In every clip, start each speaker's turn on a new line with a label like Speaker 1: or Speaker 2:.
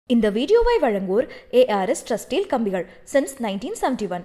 Speaker 1: இந்த வீடியோவை வழங்குவோர் ஏஆர்எஸ் ட்ரஸ்டீல் கம்பிகள் since nineteen seventy one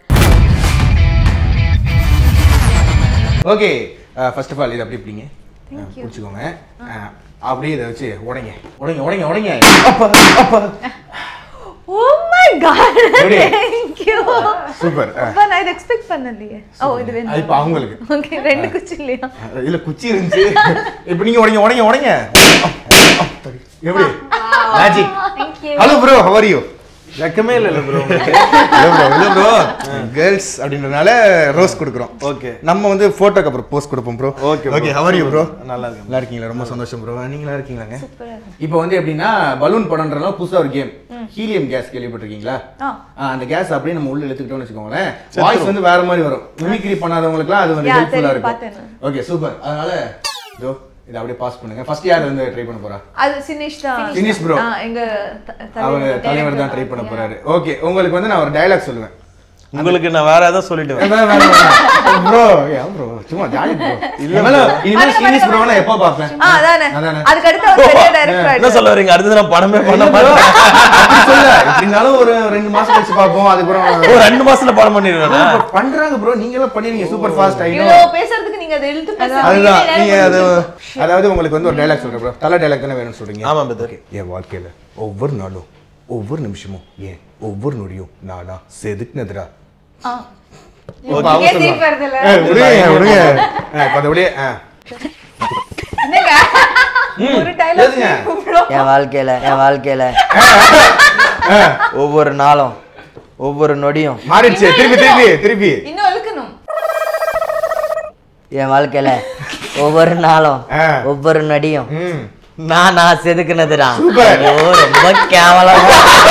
Speaker 2: okay first of all இது அப்படி இப்படிங்க பிடிச்சிக்கோங்க அஹ், அப்படியே இதை வச்சு உடைங்க உடைங்க உடைங்க உடைங்க அப்பா அப்பா
Speaker 3: ஓ மை காட்
Speaker 2: எப்படி?
Speaker 3: தேங்க் யூ
Speaker 2: சூப்பர்
Speaker 3: அப்பா நான் இது எக்ஸ்பெக்ட் பண்ணலையே ஓ இது வேணும்
Speaker 2: இப்போ அவங்களுக்கு
Speaker 3: ஓகே ரெண்டு குச்சி இல்லையா
Speaker 2: இல்ல குச்சி இருந்துச்சு இப்போ நீங்க உடைங்க உடைங்க உடைங்க எப்படி magic hello bro how are you
Speaker 4: வெக்கமே இல்ல ப்ரோ
Speaker 2: இல்ல ப்ரோ இல்ல ப்ரோ கேர்ள்ஸ் அப்படின்றனால ரோஸ் கொடுக்குறோம்
Speaker 4: Okay.
Speaker 2: நம்ம வந்து போட்டோக்கு அப்புறம் போஸ்ட் கொடுப்போம் bro
Speaker 4: Okay, bro.
Speaker 2: Okay how are you bro
Speaker 4: நல்லா இருக்கேன்.
Speaker 2: நல்லா இருக்கீங்களா ரொம்ப சந்தோஷம் ப்ரோ நீங்களா இருக்கீங்களாங்க இப்போ வந்து எப்படின்னா பலூன் படம்ன்றனால புதுசா ஒரு கேம் ஹீலியம் கேஸ் கேள்விப்பட்டிருக்கீங்களா
Speaker 3: ஆ.
Speaker 2: ஆ, அந்த கேஸ் அப்படியே நம்ம உள்ள இழுத்துக்கிட்டோம்னு வச்சுக்கோங்களேன் வாய்ஸ் வந்து வேற மாதிரி வரும் மிமிக்ரி பண்ணாதவங்களுக்குலாம் அது வந்து
Speaker 3: Yeah,
Speaker 2: ஹெல்ப்ஃபுல்லா
Speaker 3: தெரியும்,
Speaker 2: இருக்கும்
Speaker 3: பார்த்தேன்
Speaker 2: ஓகே சூப்பர் அதனால ஜோ இதை அப்படியே பாஸ் பண்ணுங்க ஃபர்ஸ்ட் யார் வந்து ட்ரை பண்ண போறா
Speaker 3: அது சினிஷ் தான்
Speaker 2: சினிஷ் bro.
Speaker 3: ஆ, எங்க த-
Speaker 2: அவர்
Speaker 3: தலைவர்
Speaker 2: தலைவர் தான் ட்ரை பண்ண போறாரு ஓகே உங்களுக்கு வந்து நான் ஒரு டயலாக் சொல்லுவேன்
Speaker 4: உங்களுக்கு நான் வேற ஏதாவது சொல்லிட்டு
Speaker 2: ப்ரோ ஏன் ப்ரோ சும்மா ஜாலி ப்ரோ இல்ல இனிமேல் சீரியஸ் ப்ரோ நான் எப்போ பார்ப்பேன்
Speaker 3: ஆ அதானே
Speaker 2: அதானே.
Speaker 3: அதுக்கு அடுத்து அவர் பெரிய டைரக்டர்
Speaker 4: என்ன
Speaker 3: ஆயிட்டாரு
Speaker 4: சொல்ல வரீங்க அடுத்து நான் படமே பண்ண
Speaker 2: இல்ல bro,
Speaker 4: மாட்டேன்
Speaker 2: அப்படி சொல்ல எப்படினாலும் ஒரு ரெண்டு மாசம் கழிச்சு பார்ப்போம் அதுக்கப்புறம்
Speaker 4: ஒரு ரெண்டு மாசத்துல படம் பண்ணிடுவேன்
Speaker 2: Super, பண்றாங்க ப்ரோ நீங்க எல்லாம் பண்ணிருங்க சூப்பர் ஃபாஸ்ட் ஆயிடும்
Speaker 3: இவ்வளவு பேசுறதுக்கு நீங்க அதை இழுத்து பேசுறீங்க
Speaker 2: அதுதான் நீங்க அது அதாவது உங்களுக்கு வந்து ஒரு டைலாக் சொல்றேன் ப்ரோ தலை டைலாக் தானே வேணும்னு சொல்றீங்க
Speaker 4: ஆமா பிரதர்
Speaker 2: என் வாழ்க்கையில ஒவ்வொரு நாளும் ஒவ்வொரு நிமிஷமும் ஏன் ஒவ்வொரு நொடியும் நானா செதுக்குனதுடா இப்ப அவன்
Speaker 3: இங்கே
Speaker 2: சொல்லுவான்.
Speaker 3: சிரிப்பு வருதுல்ல?
Speaker 2: ஏய், விடுங்க, விடுங்க. ஆ, இப்ப அதை அப்படியே, ஆ.
Speaker 3: என்னங்க ஒரு
Speaker 2: பேசுங்க.
Speaker 3: டைலாக்
Speaker 5: என் வாழ்க்கையில என் வாழ்க்கையில ஒவ்வொரு நாளும் ஒவ்வொரு நொடியும்
Speaker 2: மாறிடுச்சு திருப்பி திருப்பி திருப்பி
Speaker 3: இன்னும் இழுக்கணும்
Speaker 5: என் வாழ்க்கையில ஒவ்வொரு நாளும்
Speaker 2: ஆ.
Speaker 5: ஒவ்வொரு நொடியும்
Speaker 2: ம்.
Speaker 5: நான் நான் செதுக்குனதுடா
Speaker 2: Super.
Speaker 5: ஐயோ ரொம்ப கேவலம்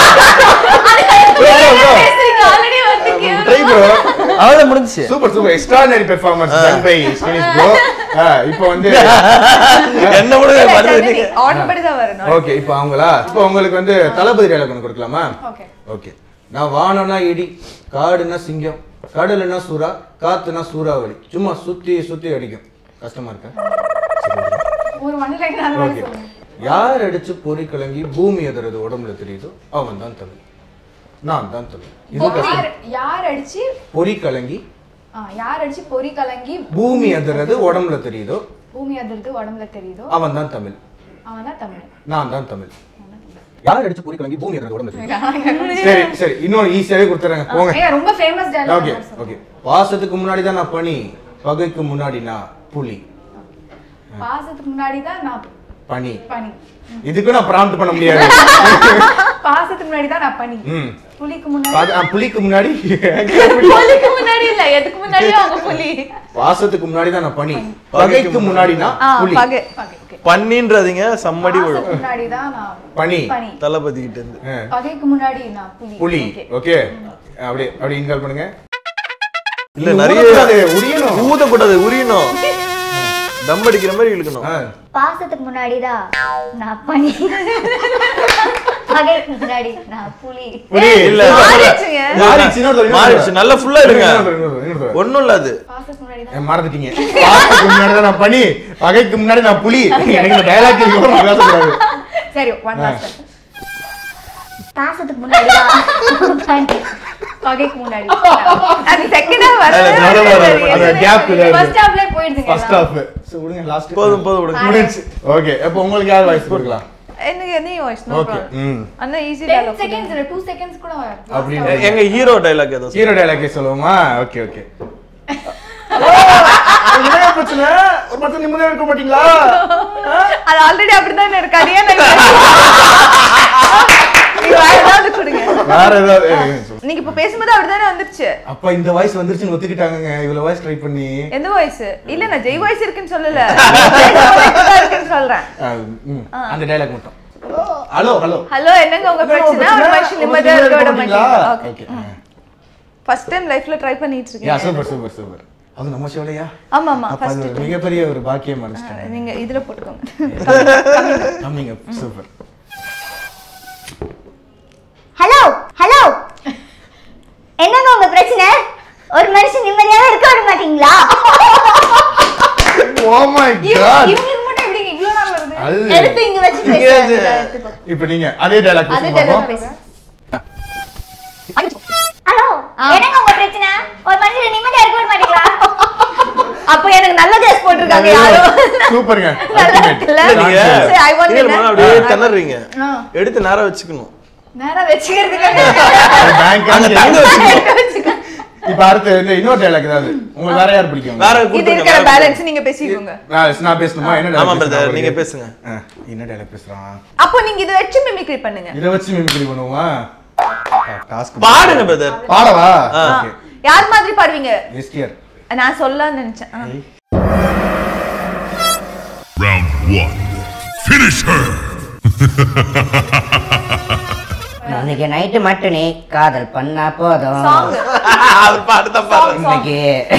Speaker 3: பேசுறீங்க ஆல்ரெடி வந்துக்கு
Speaker 2: Try bro.
Speaker 5: அவ்வளவு முடிஞ்சுச்சு
Speaker 2: super super extraordinary performance done by ஸ்கினிஸ் ப்ரோ இப்போ வந்து
Speaker 4: என்ன கூட வருது
Speaker 3: ஆர்டர் படி தான் வரணும்
Speaker 2: ஓகே இப்போ அவங்களா இப்போ உங்களுக்கு வந்து தளபதி டைலாக் ஒன்று கொடுக்கலாமா
Speaker 3: ஓகே
Speaker 2: ஓகே நான் வானம்னா இடி காடுனா சிங்கம் கடலுனா சுறா காத்துனா சூறாவளி சும்மா சுத்தி சுத்தி அடிக்கும் கஷ்டமா இருக்கா
Speaker 3: ஒரு ஒன் லைன் அந்த மாதிரி
Speaker 2: ஓகே
Speaker 3: சொல்லுங்க
Speaker 2: யார் அடிச்சு பொறி கலங்கி பூமி எதிரது உடம்புல தெரியுதோ அவன் தான் தமிழ் நான் தான் தமிழ் இது கஷ்டம்
Speaker 6: யார் யார் அடிச்சு
Speaker 2: பொறி கலங்கி
Speaker 6: ஆ, யார் அடிச்சு பொறி கலங்கி
Speaker 2: பூமி எதிரது உடம்புல தெரியுதோ
Speaker 6: பூமி அதிர்ந்து உடம்புல தெரியுதோ
Speaker 2: அவன் தான் தமிழ்
Speaker 6: அவன் தான் தமிழ்
Speaker 2: நான் தான் தமிழ் யார் அடிச்சு பொறி கலங்கி பூமி எதிரது உடம்புல தெரியுதோ சரி சரி இன்னொரு ஈஸியாவே கொடுத்துறேங்க போங்க
Speaker 6: ஏங்க ரொம்ப ஃபேமஸ்
Speaker 2: ஓகே
Speaker 6: டயலாக்
Speaker 2: ஓகே பாசத்துக்கு முன்னாடி தான் நான் பனி பகைக்கு முன்னாடி நான் புலி
Speaker 6: பாசத்துக்கு முன்னாடி தான் நான்
Speaker 2: பனி
Speaker 6: பனி
Speaker 2: இதுக்கு நான் ப்ராம்ப்ட் பண்ண முடியாது
Speaker 6: பாசத்துக்கு முன்னாடி தான் நான் பனி
Speaker 2: ம்
Speaker 6: புலிக்கு முன்னாடி
Speaker 2: அது- ஆ, புலிக்கு முன்னாடி
Speaker 3: புலிக்கு முன்னாடி இல்ல எதுக்கு முன்னாடி அவங்க புலி
Speaker 2: பாசத்துக்கு முன்னாடி தான் நான் பனி பகைக்கு முன்னாடி நான்
Speaker 3: ஆ
Speaker 2: புலி
Speaker 3: பகை
Speaker 6: பகை ஓகே
Speaker 4: பண்ணின்றதுங்க சம்மடி விழும்
Speaker 6: பாசத்துக்கு முன்னாடி தான் நான்
Speaker 2: பனி
Speaker 6: பனி
Speaker 4: தளபதி கிட்ட இருந்து
Speaker 2: ஆ,
Speaker 6: பகைக்கு முன்னாடி நான் புலி
Speaker 2: புலி
Speaker 6: Okay.
Speaker 2: ஓகே அப்படியே அப்படி இன்கால் பண்ணுங்க
Speaker 4: இல்ல
Speaker 2: நீ
Speaker 4: நிறைய
Speaker 2: ஊதக்கூடாது, உரியணும்.
Speaker 4: ஊதக்கூடாது உரியணும் தம் அடிக்கிற மாதிரி இழுக்கணும்
Speaker 2: ஆ,
Speaker 7: பாசத்துக்கு முன்னாடிதான் நான் பனி பகைக்கு முன்னாடி நான் புலி
Speaker 2: புலி
Speaker 4: இல்ல
Speaker 3: மாறிடுச்சுங்க.
Speaker 2: மாறிடுச்சு, இன்னொரு தடவை, இன்னொரு
Speaker 4: மாறிடுச்சு
Speaker 2: தடவை.
Speaker 4: நல்லா ஃபுல்லா இருங்க
Speaker 2: இன்னொரு தடவை, இன்னொரு தடவை, இன்னொரு தடவை.
Speaker 4: ஒண்ணும் இல்ல அது
Speaker 6: பாசத்துக்கு முன்னாடி தான்
Speaker 2: ஏன் மறந்துட்டீங்க பாசத்துக்கு முன்னாடி தான் நான் பனி பகைக்கு முன்னாடி நான் புலி எனக்கு இந்த டைலாக் பேசக்கூடாது
Speaker 6: சரி ஒன் லாஸ்ட்
Speaker 7: பாசத்துக்கு முன்னாடிதான் பனி
Speaker 6: பகைக்கு முன்னாடி
Speaker 3: அது செகண்ட் ஹாஃப்
Speaker 2: அது வர, வர, வர. அது gap இதா இருக்கு.
Speaker 6: ஃபர்ஸ்ட் ஹாஃப்ல போயிடுதுங்க
Speaker 2: ஃபர்ஸ்ட் ஹாஃப் சோ விடுங்க லாஸ்ட்
Speaker 4: போதும் போதும் விடுங்க
Speaker 2: முடிஞ்சு ஓகே அப்போ உங்களுக்கு யார் வாய்ஸ் கொடுக்கலாம்
Speaker 3: எனக்கு நீ வாய்ஸ் நோ
Speaker 2: ஓகே
Speaker 3: ப்ராப்ளம்
Speaker 2: ம்
Speaker 3: அண்ணா ஈஸி
Speaker 6: 10
Speaker 3: டயலாக்
Speaker 6: செகண்ட்ஸ் இல்ல 2 செகண்ட்ஸ் கூட வரும்
Speaker 2: அப்படின்னு
Speaker 4: எங்க ஹீரோ டைலாக் ஏதோ
Speaker 2: ஹீரோ டைலாக்கே சொல்லுவோமா ஓகே ஓகே என்ன பிரச்சனை ஒரு பக்கம் நிம்மதியா இருக்க மாட்டீங்களா
Speaker 3: அது ஆல்ரெடி அப்படிதான் இருக்கு அது ஏன் நான் நீங்க வேற ஏதாவது கொடுங்க
Speaker 2: வேற ஏதாவது ஏய், சொல்லு.
Speaker 3: நீங்க இப்ப பேசும்போது அப்படிதானே வந்துருச்சு
Speaker 2: அப்ப இந்த வாய்ஸ் வந்துருச்சுன்னு ஒத்துக்கிட்டாங்கங்க இவ்வளவு வாய்ஸ் ட்ரை பண்ணி
Speaker 3: எந்த வாய்ஸ் இல்ல நான் ஜெய் வாய்ஸ் இருக்குன்னு சொல்லல தான் இருக்குன்னு சொல்றேன்
Speaker 2: ஆ, ம், அந்த டைலாக் மட்டும் ஹலோ ஹலோ
Speaker 3: ஹலோ என்னங்க உங்க பிரச்சனை ஒரு மனுஷன் நிம்மதியா இருக்க விட மாட்டீங்க ஓகே
Speaker 2: ஓகே
Speaker 3: ஃபர்ஸ்ட் டைம் லைஃப்ல ட்ரை பண்ணிட்டு
Speaker 2: யா
Speaker 3: இருக்கீங்க
Speaker 2: சூப்பர் சூப்பர் சூப்பர் அது நம்ம ஷோலையா
Speaker 3: ஆமா ஆமா
Speaker 2: அப்ப அது
Speaker 3: ஃபர்ஸ்ட்
Speaker 2: ஒரு மிகப்பெரிய ஒரு பாக்கியம் மனுஷன்
Speaker 3: நீங்க இதுல போட்டுக்கோங்க
Speaker 2: கம்மிங்க சூப்பர்
Speaker 7: ஹலோ ஹலோ என்னங்க உங்க பிரச்சனை ஒரு மனுஷன் நிம்மதியாவே இருக்க விட மாட்டீங்களா
Speaker 2: ஓ மை காட்
Speaker 6: இவங்களுக்கு மட்டும் எப்படி இவ்ளோ நாள் வருது
Speaker 2: அது
Speaker 7: எடுத்து இங்க வச்சு
Speaker 4: இங்க
Speaker 7: பேசுறாங்க
Speaker 4: இது-
Speaker 7: எடுத்துக்கோ.
Speaker 2: இப்போ நீங்க அதே டைலாக்
Speaker 6: அதே
Speaker 2: பேசுங்க
Speaker 6: dialogue
Speaker 2: பாப்போம்.
Speaker 6: பேசு.
Speaker 7: ஹலோ என்னங்க உங்க பிரச்சனை ஒரு மனுஷன் நிம்மதியா இருக்க விட மாட்டீங்களா
Speaker 3: அப்ப எனக்கு நல்ல கேஸ் போட்டிருக்காங்க யாரோ
Speaker 2: சூப்பருங்க
Speaker 3: நல்லா
Speaker 2: Ultimate.
Speaker 3: இருக்குல்ல?
Speaker 4: நீங்க
Speaker 3: சரி, I want
Speaker 4: இல்ல,
Speaker 3: என்ன?
Speaker 4: அப்படியே திணறீங்க
Speaker 6: ஆ.
Speaker 4: எடுத்து நேரா வச்சுக்கணும்
Speaker 6: நேரா வச்சுக்கிறதுக்காக
Speaker 2: அது bank
Speaker 4: அங்க
Speaker 2: ஆ
Speaker 4: தங்க வச்சுக்கணும்
Speaker 2: இப்ப அடுத்து இந்த இன்னொரு டைலாக் ஏதாவது உங்களுக்கு வேற யார் பிடிக்கும்
Speaker 4: வேற
Speaker 3: இது
Speaker 4: கொடுத்துருங்க,
Speaker 3: இருக்கிற
Speaker 4: வேற
Speaker 3: பேலன்ஸ் நீங்க பேசிக்கோங்க
Speaker 2: நான் நான் பேசணுமா என்ன
Speaker 4: ஆமா
Speaker 2: dialogue
Speaker 4: பிரதர்
Speaker 2: பேசணும்
Speaker 4: நீங்க
Speaker 2: உங்களுக்கு?
Speaker 4: பேசுங்க
Speaker 2: ஆ, என்ன டைலாக் பேசுறான்
Speaker 3: அப்போ நீங்க இதை வச்சு மிமிக்ரி பண்ணுங்க
Speaker 2: இத வச்சு மிமிக்ரி பண்ணுவோமா டாஸ்க்
Speaker 4: பாடுங்க பிரதர்
Speaker 2: பாடவா
Speaker 4: ஆ.
Speaker 2: ஓகே
Speaker 3: யார் மாதிரி பாடுவீங்க
Speaker 2: எஸ்டிஆர்
Speaker 3: நான் சொல்லலாம்னு நினைச்சேன் ஆ.
Speaker 8: Round one. Finish her.
Speaker 5: இன்னைக்கு நைட்டு மட்டும் நீ காதல் பண்ணா போதும்
Speaker 3: சாங்
Speaker 4: அது பாடுதான் பாரு
Speaker 5: இன்னைக்கு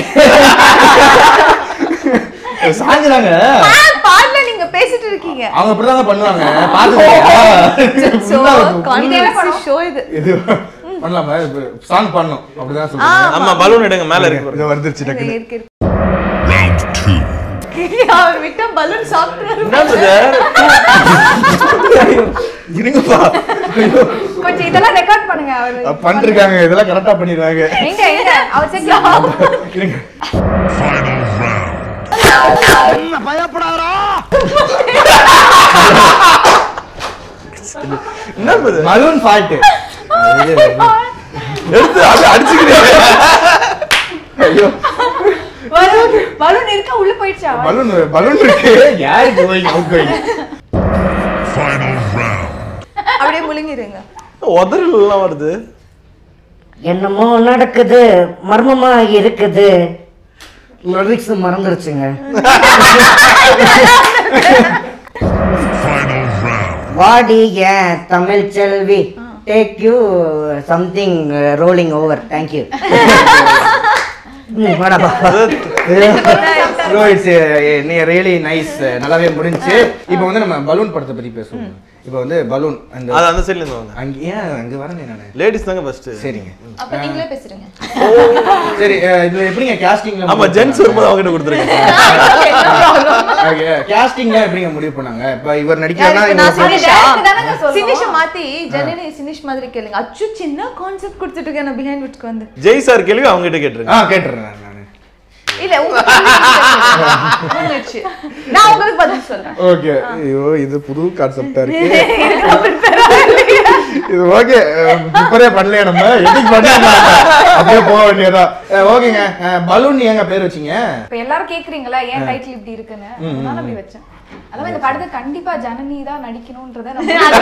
Speaker 2: சாங் தாங்க
Speaker 3: பாடல நீங்க பேசிட்டு இருக்கீங்க
Speaker 2: அவங்க அப்படிதாங்க பண்ணுவாங்க பாத்துக்கோங்க
Speaker 3: சோ
Speaker 2: Full ஆ இருக்கும்.
Speaker 3: கான்ஃபிடன்ஸ் ஷோ இது
Speaker 2: இது பண்ணலாமா சாங் பண்ணணும் அப்படிதான் சொல்றேன்
Speaker 4: ஆமா பலூன் எடுங்க மேல இருக்கு பாருங்க.
Speaker 2: இது வந்துருச்சு டக்குனு
Speaker 3: இருக்கு இருக்கு.
Speaker 8: Round two.
Speaker 3: அவர் விட்ட பலூன் சாப்பிட்டு
Speaker 4: என்ன பிரதர்
Speaker 2: இருங்கப்பா ஐயோ,
Speaker 6: கொஞ்சம் இதெல்லாம் ரெக்கார்ட் பண்ணுங்க அவரு
Speaker 2: பண்ணிருக்காங்க இதெல்லாம் கரெக்டா பண்ணிடுவாங்க
Speaker 6: எங்க எங்க அவர் செக்
Speaker 2: இருங்க
Speaker 8: Final round.
Speaker 4: என்ன பிரதர்
Speaker 2: பலூன் ஃபால்ட்
Speaker 4: எடுத்து அப்படியே அடிச்சுக்கிறீங்க
Speaker 2: ஐயோ
Speaker 6: பலூன் பலூன் இருக்கா உள்ள போயிடுச்சா
Speaker 2: பலூன் பலூன் இருக்கு யாரு going out going
Speaker 8: Final round.
Speaker 3: அப்படியே முழுங்கிருங்க
Speaker 4: உதறல் எல்லாம் வருது
Speaker 5: என்னமோ நடக்குது மர்மமா இருக்குது லிரிக்ஸ் மறந்துருச்சுங்க
Speaker 8: Final round.
Speaker 5: வாடி ஏன் Tamil Selvi take you something rolling over thank you வாடாப்பா
Speaker 2: ப்ரோ இட்ஸ் நீ ரியலி நைஸ் நல்லாவே முடிஞ்சுச்சு இப்போ வந்து நம்ம பலூன் படத்தை பத்தி பேசுவோம் இப்போ வந்து பலூன் அந்த
Speaker 4: அது அந்த சைடுல இருந்து வாங்க
Speaker 2: அங்க ஏன் அங்க வரேன் நானு
Speaker 4: லேடிஸ் தாங்க ஃபர்ஸ்ட்
Speaker 2: சரிங்க
Speaker 6: அப்ப நீங்களே பேசுறீங்க
Speaker 2: சரி அஹ், இதுல எப்படிங்க கேஸ்டிங்ல
Speaker 4: ஆமா ஜென்ஸ் வரும்போது அவங்க கிட்ட கொடுத்துருங்க
Speaker 2: கேஸ்டிங்ல எப்படிங்க முடிவு பண்ணாங்க இப்ப இவர்
Speaker 3: யாரு
Speaker 2: நடிக்கிறனா
Speaker 3: இப்ப நான்
Speaker 2: இவர்
Speaker 3: சினிஷா
Speaker 6: direct தானங்க சொல்லணும்.
Speaker 3: சினிஷ மாத்தி ஜனனி சினிஷ் மாதிரி கேளுங்க அச்சு சின்ன கான்செப்ட் கொடுத்துட்டு இருக்கேன் நான் பிஹைண்ட் விட்க்கு வந்து
Speaker 4: ஜெய் சார் கேள்வி அவங்க கிட்ட கேட்டுருங்க
Speaker 2: ஆ கேட்டுறேன் நானு
Speaker 3: இல்ல உங்க முன்னிச்சு. நான் உங்களுக்கு பதில் சொல்றேன்
Speaker 2: ஓகே ஐயோ இது புது கான்செப்டா இருக்கு இது ஓகே இப்பரே பண்ணலையா நம்ம எதுக்கு பண்ணாங்க அப்படியே போக வேண்டியதா ஓகேங்க பலூன் ஏங்க பேர் வச்சீங்க
Speaker 6: இப்ப எல்லாரும் கேக்குறீங்களா ஏன் டைட்டில் இப்படி இருக்குன்னு அதனால அப்படி வச்சேன் அதாவது இந்த படத்தை கண்டிப்பா ஜனனி தான் நடிக்கணும்ன்றத நம்ம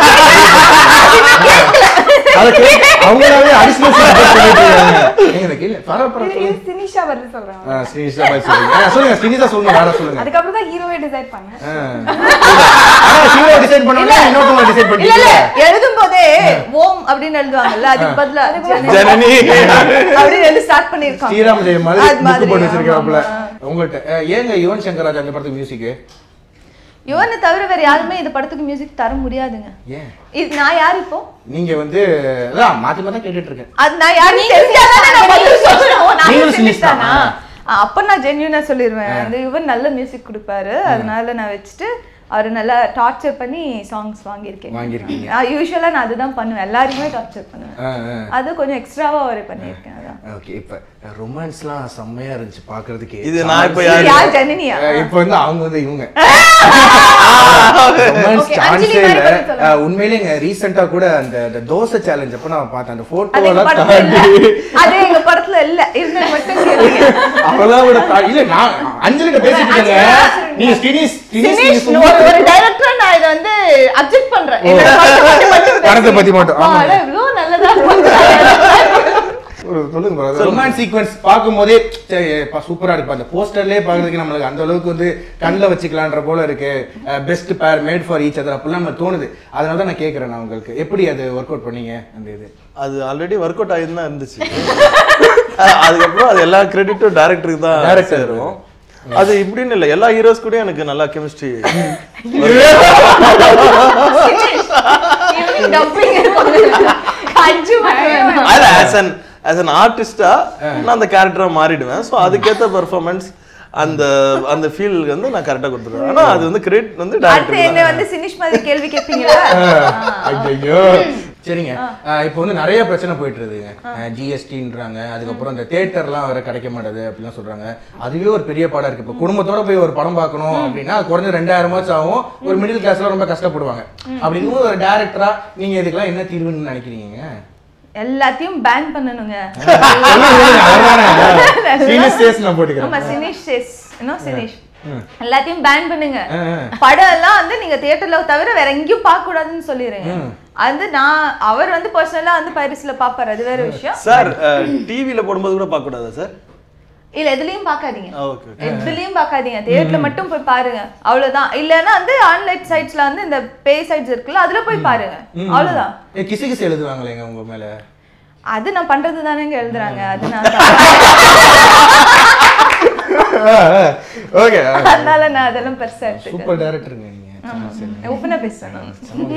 Speaker 2: அத கேட்டு அவங்களாவே அடிஷனல் சொல்லிட்டு இருக்காங்க ஏங்க இந்த கேள்வி பரவாயில்ல பரவாயில்ல
Speaker 6: சினிஷா வருது சொல்றேன்
Speaker 2: ஆ, ஸ்ரீனிஷா பாய் சொல்லுங்க ஆ, சொல்லுங்க ஸ்ரீனிஷா சொல்லுங்க வேற சொல்லுங்க
Speaker 6: அதுக்கப்புறம் தான் ஹீரோவே டிசைட் பண்ணேன்
Speaker 2: ஹீரோ டிசைட் பண்ணோம்னா இன்னொருத்தவங்க டிசைட்
Speaker 3: இல்ல இல்ல
Speaker 2: பண்ணிட்டீங்க
Speaker 3: எழுதும் போதே ஓம் அப்படின்னு எழுதுவாங்கல்ல அதுக்கு பதிலா ஜனனி
Speaker 4: ஜனனி
Speaker 3: அப்படின்னு எழுதி ஸ்டார்ட் பண்ணிருக்காங்க
Speaker 2: ஸ்ரீராம் ஜெயம் மாதிரி
Speaker 3: அது
Speaker 2: புக் போட்டு
Speaker 3: ஆமா,
Speaker 2: வச்சிருக்காப்ல
Speaker 3: ஆமா.
Speaker 2: உங்கள்கிட்ட அஹ், ஏங்க யுவன் சங்கர் ராஜா அந்த படத்துக்கு மியூசிக்
Speaker 3: யுவனை தவிர வேற யாருமே இந்த படத்துக்கு மியூசிக் தர முடியாதுங்க
Speaker 2: ஏன்
Speaker 3: இது நான் யார் இப்போ
Speaker 2: நீங்க வந்து அதான் மாத்தி மாத்தி கேட்டுட்டு இருக்கேன்
Speaker 3: அது நான் யாரு தெரிஞ்சாதானே நான் பதில் சொல்லணும் நான்
Speaker 2: நீங்களும்
Speaker 3: சினிஷ்
Speaker 2: சினிஷ் தானா?
Speaker 3: தானா? ஆ, அப்ப நான் ஜென்யூனா சொல்லிடுவேன் இந்த இவர் நல்ல மியூசிக் கொடுப்பாரு அதனால நான் வச்சுட்டு அவர் நல்லா டார்ச்சர் பண்ணி சாங்ஸ் வாங்கியிருக்கேன்
Speaker 2: வாங்கியிருக்கீங்க.
Speaker 3: யூஸ்வலா நான் அதுதான் பண்ணுவேன் எல்லாருமே டார்ச்சர் பண்ணுவேன்
Speaker 2: ஆ, ஆ.
Speaker 3: அது கொஞ்சம் எக்ஸ்ட்ராவா ஒரு பண்ணியிருக்கேன் அதான்
Speaker 2: ஓகே இப்ப ரொமான்ஸ்லாம் செம்மையா இருந்துச்சு பாக்குறதுக்கு
Speaker 4: இது நான் இப்ப
Speaker 3: இது
Speaker 4: யாரு
Speaker 3: யார் ஜனனியா
Speaker 2: அஹ், இப்ப வந்து அவங்க வந்து இவங்க ரொமான்ஸ்
Speaker 6: Okay,
Speaker 2: சான்ஸே
Speaker 6: அஞ்சலி மாதிரி
Speaker 2: இல்ல
Speaker 6: பதில் சொல்லுங்க.
Speaker 2: அஹ், உண்மையிலேங்க ரீசெண்டா கூட அந்த அந்த தோசை சேலஞ்ச் அப்ப நான் பார்த்தேன் அந்த
Speaker 3: அது
Speaker 2: போட்டோ
Speaker 3: எங்க
Speaker 2: எல்லாம்
Speaker 3: படத்துல இல்ல
Speaker 2: தாண்டி
Speaker 3: அது எங்க படத்துல இல்ல இருந்தது மட்டும் கேளுங்க
Speaker 2: அவெல்லாம் விட தா- இல்ல நான் அஞ்சலிட்ட பேசிட்டு இருக்கேங்க நீங்க ஸ்டினிஸ் ஸ்டினிஸ் நீங்க
Speaker 3: தினேஷ்
Speaker 2: சும்மா
Speaker 3: ஒரு ஒரு டைரக்டரா நான் இதை வந்து அப்செக்ட் பண்றேன் என்னோட படத்தை பத்தி மட்டும்
Speaker 2: படத்தை பத்தி மட்டும்,
Speaker 3: ஆ,
Speaker 2: ஆமா.
Speaker 3: அட, இவ்வளவு நல்லதா பண்றாங்க.
Speaker 2: ஒரு சொல்லுங்க brother. ரொமான்ஸ் சீக்வன்ஸ் பார்க்கும்போதே சரி, பா, சூப்பரா இருக்கு அந்த போஸ்டர்லயே பாக்குறதுக்கு நம்மளுக்கு அந்த அளவுக்கு வந்து கண்ணில் வச்சுக்கலான்ற போல இருக்கு பெஸ்ட் பேர் மேட் ஃபார் ஈச் அதர் அப்படிலாம் நம்ம தோணுது அதனால தான் நான் கேட்கறேன் நான் உங்களுக்கு எப்படி அது ஒர்க் அவுட் பண்ணீங்க அந்த இது
Speaker 4: அது ஆல்ரெடி ஒர்க் அவுட் ஆகிட்டு தான் இருந்துச்சு அஹ் அதுக்கப்புறம் அது எல்லா கிரெடிட்டும் டேரக்டருக்கு தான்
Speaker 2: Director.
Speaker 4: சேரும் அது இப்படின்னு இல்லை எல்லா ஹீரோஸ் கூடயும் எனக்கு நல்லா கெமிஸ்ட்ரி
Speaker 6: Evening dubbing இருக்கும். அஞ்சு மணி வேணும்.
Speaker 4: அதில் ஆஸ் அன் ஆஸ் அன் ஆர்டிஸ்டா நான் அந்த கேரக்டரா மாறிடுவேன் ஸோ அதுக்கேற்ற பெர்ஃபார்மன்ஸ் அந்த அந்த ஃபீல் வந்து நான் கரெக்டாக கொடுத்துருவேன் ஆனா அது வந்து கிரெடிட் வந்து
Speaker 3: அடுத்து என்ன
Speaker 4: டேரக்டர்
Speaker 3: வந்து சினிஷ் மாதிரி கேள்வி கேட்பீங்களா
Speaker 2: ஐயோ சரிங்க அஹ் இப்போ வந்து நிறைய பிரச்சனை போயிட்டு இருக்குங்க ஜிஎஸ்டின்றாங்க அதுக்கப்புறம் இந்த தேட்டர்லாம் வேற கிடைக்க மாட்டேது அப்படிலாம் சொல்றாங்க அதுவே ஒரு பெரிய பாடம் இருக்கு இப்போ குடும்பத்தோட போய் ஒரு படம் பார்க்கணும் அப்படின்னா அது குறைஞ்ச ரெண்டாயிரம் மாச்சு ஆகும் ஒரு மிடில் கிளாஸ்ல ரொம்ப கஷ்டப்படுவாங்க அப்படிங்கும்போது ஒரு டேரக்டரா நீங்க இதுக்கெல்லாம் என்ன தீர்வுன்னு நினைக்கிறீங்க
Speaker 3: எல்லாத்தையும் பேன் பண்ணணுங்க
Speaker 2: சீனியர் ஸ்டேஸ் நான் போட்டுக்கிறேன்
Speaker 3: ஆமா சினிஷ் சேஸ் என்ன சினிஷ் எல்லாத்தையும் பேன் பண்ணுங்க படம் எல்லாம் வந்து நீங்க தியேட்டர்ல தவிர வேற எங்கேயும் பார்க்க கூடாதுன்னு சொல்லிடுங்க அது நான் அவர் வந்து பர்சனலா வந்து பைரஸ்ல பாப்பாரு அது வேற விஷயம்
Speaker 4: சார் டிவியில போடும்போது கூட பார்க்க கூடாதா சார்
Speaker 3: இல்ல எதுலயும் பார்க்காதீங்க
Speaker 4: ஓகே
Speaker 3: எதுலயும் பார்க்காதீங்க தியேட்டர்ல மட்டும் போய் பாருங்க அவ்வளவுதான் இல்லைன்னா வந்து ஆன்லைன் சைட்ஸ்ல வந்து இந்த பே சைட்ஸ் இருக்குல்ல அதுல போய் பாருங்க அவ்வளவுதான்
Speaker 2: ஏ, கிசு கிசு எழுதுவாங்களேங்க உங்க மேல
Speaker 3: அது நான் பண்றது தானேங்க எழுதுறாங்க அது நான்
Speaker 2: ஓகே
Speaker 3: அதனால நான் அதெல்லாம் பெருசா எடுத்துக்கிறேன்
Speaker 2: சூப்பர் டேரக்டருங்க நீங்க சரி.
Speaker 3: ஓப்பனா பேசுறேன் நான்.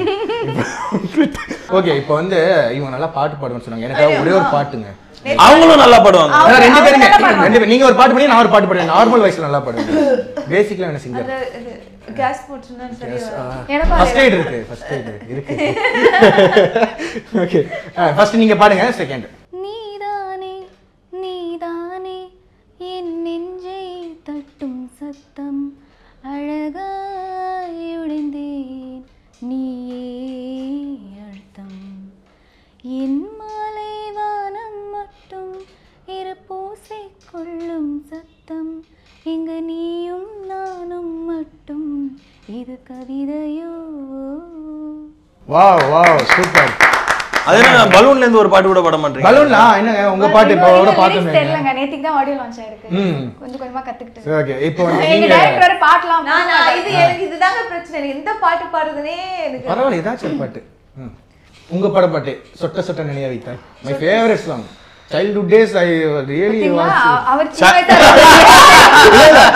Speaker 2: ஓகே இப்போ வந்து இவங்க நல்லா பாட்டு பாடுவேன்னு சொன்னாங்க எனக்கு ஒரே ஒரு பாட்டுங்க
Speaker 4: அவங்களும் நல்லா பாடுவாங்க
Speaker 2: அதான் ரெண்டு பேருங்க ரெண்டு பேரும் நீங்க ஒரு பாட்டு பண்ணி நான் ஒரு பாட்டு பாடுவேன் நார்மல் வாய்ஸ்ல நல்லா பாடுவேன் பேசிக்கலா என்ன சிங்கர்
Speaker 3: அது இது கேஸ் போட்டுருந்தா சரியா
Speaker 6: எனக்கும்
Speaker 2: ஃபர்ஸ்ட் எய்ட் இருக்கு ஃபர்ஸ்ட் எய்ட் இருக்கு ஓகே ஃபர்ஸ்ட் நீங்க பாடுங்க செகண்ட்
Speaker 9: நீதானே நீதானே என் நெஞ்சை தட்டும் சத்தம் அழகாய் உடைந்தேன் நீயே அழுத்தம் என் மாலை வானம் மட்டும் இரு பூசை கொள்ளும் சத்தம் இங்க நீயும் நானும் மட்டும் இது கவிதையோ
Speaker 2: வாவ் வாவ் சூப்பர்
Speaker 4: அது என்ன பலூன்ல இருந்து ஒரு பாட்டு கூட பாட மாட்டீங்க
Speaker 2: பலூன்ல என்னங்க உங்க பாட்டு இப்போ கூட
Speaker 6: release
Speaker 2: பார்த்தோமே
Speaker 6: தெரியலங்க நேத்திக்கு தான் ஆடியோ லான்ச் ஆயிருக்கு
Speaker 2: ம்.
Speaker 6: கொஞ்சம் கொஞ்சமா கத்துக்கிட்டு
Speaker 2: சரி ஓகே இப்போ வந்து
Speaker 6: எங்க
Speaker 2: நீங்க
Speaker 6: டைரக்டர் வேற பாட்டலாம்
Speaker 3: நான் நான் இது எனக்கு இதுதாங்க பிரச்சனை எனக்கு எந்த பாட்டு பாடுறதுனே எனக்கு
Speaker 2: பரவாயில்ல ஏதாச்சும் ஒரு பாட்டு ம். உங்க பட பாட்டு சொட்ட சொட்ட நினைய வைத்தால் my favourite song childhood days I really
Speaker 6: பாத்தீங்களா?
Speaker 2: வாட்ச்
Speaker 6: அ- அவர் சின்ன வயசுல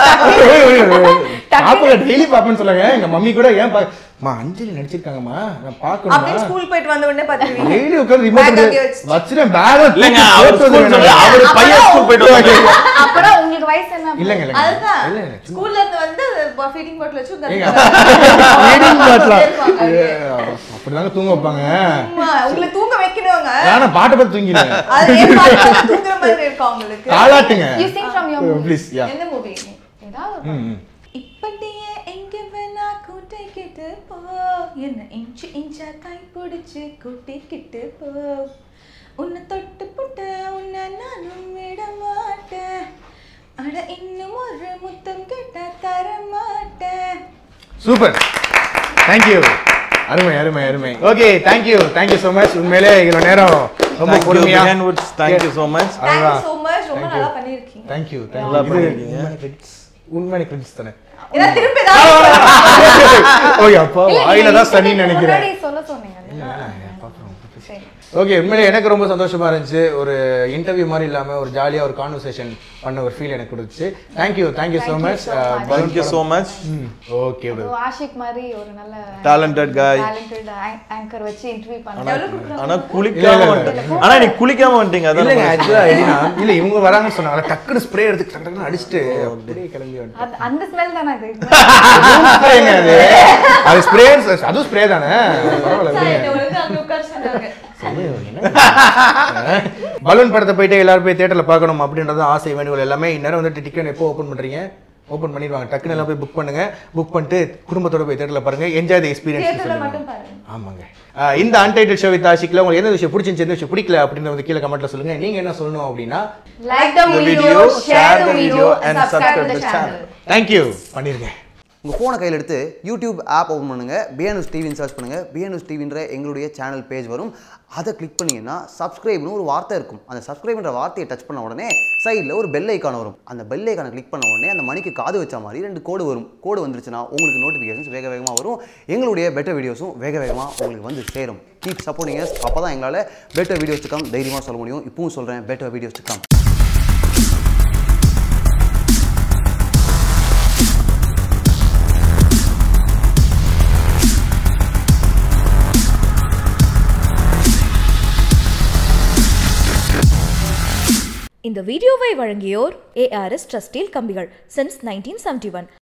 Speaker 2: பாப்பல டெய்லி பாப்பேன்னு சொல்லுங்க எங்க மம்மி கூட ஏன் பா மா அஞ்சலி நடிச்சிருக்காங்கம்மா நான்
Speaker 3: அப்படியே
Speaker 2: பார்க்கணுமா
Speaker 3: ஸ்கூல் போயிட்டு வந்த உடனே பாத்துருவீங்க
Speaker 2: டெய்லி உட்கார்ந்து
Speaker 3: Bag
Speaker 2: ரிமோட்
Speaker 3: அங்கேயே வச்சுட்டு.
Speaker 2: வச்சிட்டேன் பேக்
Speaker 4: இல்லைங்க அவர் ஸ்கூல் சொல்லி அவர் பையன் ஸ்கூல் போயிட்டு வந்தாங்க
Speaker 6: அப்புறம் உங்களுக்கு வயசு என்ன
Speaker 2: இல்லங்க இல்லங்க
Speaker 3: அதுதான்
Speaker 2: இல்ல இல்ல
Speaker 3: ஸ்கூல்ல இருந்து வந்து ஃபீடிங் பாட்டில் வச்சு
Speaker 2: ஏங்க,
Speaker 3: உட்கார்ந்து
Speaker 2: feeding bottle ஆ?
Speaker 3: இருப்பாங்க அப்படியே.
Speaker 2: ஏ, அப்படிதாங்க தூங்க வைப்பாங்க
Speaker 3: அம்மா, உங்களை தூங்க வைக்கணுங்க
Speaker 2: நானா பாட்டை பார்த்து தூங்கிடுவேன்
Speaker 3: அது ஏன் பாட்டு தூங்குற மாதிரி இருக்கும் உங்களுக்கு
Speaker 2: தாளாட்டுங்க
Speaker 6: you sing from your movie
Speaker 2: please yeah
Speaker 3: என்ன மூவி
Speaker 6: ஏதாவது ஒரு
Speaker 2: ம் ம்.
Speaker 3: இப்படியே எங்க வேணா கூட்டிக்கிட்டு போ என்ன இன்ச்சு இன்ச்சா கை பிடிச்சு கூட்டிக்கிட்டு போ உன்னை தொட்டு புட்ட உன்னை நானும் விட மாட்டேன் அட இன்னும் ஒரு முத்தம் கேட்டா தர மாட்டேன்
Speaker 2: சூப்பர் தேங்க்யூ அருமை அருமை அருமை okay thank you thank you so much உண்மையிலே இவ்வளோ நேரம் ரொம்ப
Speaker 4: Thank you,
Speaker 2: பொறுமையா
Speaker 4: Behind Woods. Thank you so much.
Speaker 3: Thank you so much ரொம்ப
Speaker 2: Thank you.
Speaker 3: நல்லா பண்ணியிருக்கீங்க
Speaker 2: தேங்க்யூ
Speaker 4: நல்லா
Speaker 2: தேங்க்யூ
Speaker 4: பண்ணிருக்கீங்க.
Speaker 2: உண்மையான credits. உண்மையான கிரெடிட்ஸ் தானே
Speaker 3: ஏன்னா திருப்பி ஏதாவது
Speaker 2: ஓகே அப்போ வாயில தான் சனின்னு நினைக்கிறேன்
Speaker 6: முன்னாடி சொல்ல சொன்னீங்க சரி
Speaker 2: ஓகே உண்மையிலே எனக்கு ரொம்ப சந்தோஷமா இருந்துச்சு ஒரு இன்டர்வியூ மாதிரி இல்லாம ஒரு ஜாலியா ஒரு கான்வர்சேஷன் பண்ண ஒரு ஃபீல் எனக்கு கொடுத்துச்சு thank you thank you so much
Speaker 4: Thank you so much.
Speaker 2: Okay
Speaker 6: So, Ashik மாதிரி ஒரு நல்ல
Speaker 4: Talented guy.
Speaker 6: talented an- anchor வச்சு இன்டர்வியூ பண்ண
Speaker 4: ஆனா குளிக்காம
Speaker 2: இல்ல, இல்ல.
Speaker 4: வந்துட்டீங்க. ஆனா நீ குளிக்காம வந்துட்டீங்க அதான்
Speaker 2: இல்லைங்க
Speaker 4: நம்ம-
Speaker 2: ஆக்சுவலா எப்படின்னா இல்ல இவங்க வராங்கன்னு சொன்னாங்க டக்குனு ஸ்ப்ரே எடுத்து டக்கு டக்குன்னு அடிச்சுட்டு அப்படியே கிளம்பி வந்துட்டேன்
Speaker 6: அது- அந்த ஸ்மெல் தானே அது
Speaker 2: ஸ்ப்ரேங்க அது அது ஸ்ப்ரே அதுவும் ஸ்ப்ரே தானே பரவாயில்ல விடுங்க.
Speaker 3: என்னை ஒழுங்கா அங்க உட்கார சொன்னாங்க
Speaker 2: பலூன் படத்தை போயிட்டு எல்லாரும் போய் தேட்டர்ல பார்க்கணும் அப்படின்றது ஆசை வேண்டுகோள் எல்லாமே இந்நேரம் வந்துட்டு டிக்கெட் எப்போ ஓப்பன் பண்றீங்க ஓப்பன் பண்ணிடுவாங்க டக்குன்னு எல்லாம் போய் புக் பண்ணுங்க புக் பண்ணிட்டு குடும்பத்தோட போய் தேட்டர்ல பாருங்க என்ஜாய் தி
Speaker 3: தியேட்டர்ல
Speaker 2: எக்ஸ்பீரியன்ஸ்
Speaker 3: மட்டும் பாருங்க
Speaker 2: ஆமாங்க ஆஹ் இந்த அன்டைட்டில் ஷோ வித் ஆஷிக்ல உங்களுக்கு எந்த விஷயம் பிடிச்சிருந்துச்சு எந்த விஷயம் பிடிக்கல அப்படின்னு வந்து கீழே கமெண்ட்ல சொல்லுங்க நீங்க என்ன சொல்லணும் அப்படின்னா
Speaker 3: like the
Speaker 4: The
Speaker 3: video
Speaker 4: video,
Speaker 3: share the video and subscribe to the
Speaker 4: the
Speaker 3: channel
Speaker 2: thank you பண்ணிருங்க
Speaker 10: உங்கள் ஃபோனை கையில் எடுத்து யூடியூப் ஆப் ஓப்பன் பண்ணுங்கள் பிஎன்எஸ் டிவின்னு சர்ச் பண்ணுங்கள் பிஎன்எஸ் டிவின்ற எங்களுடைய சேனல் பேஜ் வரும் அதை கிளிக் பண்ணிங்கன்னா சப்ஸ்கிரைப்னு ஒரு வார்த்தை இருக்கும் அந்த சப்ஸ்கிரைப்ன்ற வார்த்தையை டச் பண்ண உடனே சைடில் ஒரு பெல் ஐக்கான் வரும் அந்த பெல் ஐக்கானை கிளிக் பண்ண உடனே அந்த மணிக்கு காது வச்ச மாதிரி ரெண்டு கோடு வரும் கோடு வந்துருச்சுன்னா உங்களுக்கு நோட்டிஃபிகேஷன்ஸ் வேக வேகமாக வரும் எங்களுடைய பெட்டர் வீடியோஸும் வேக வேகமாக உங்களுக்கு வந்து சேரும் கீப் சப்போர்ட்டிங் அப்போ தான் எங்களால் பெட்டர் வீடியோஸ் கம் தைரியமாக சொல்ல முடியும் இப்பவும் சொல்கிறேன் பெட்டர் வீடியோஸ் கம்
Speaker 1: இந்த வீடியோவை வழங்கியோர் ஏஆர்எஸ் ட்ரஸ்டீல் கம்பிகள் சின்ஸ் நைன்டீன் செவன்டி ஒன்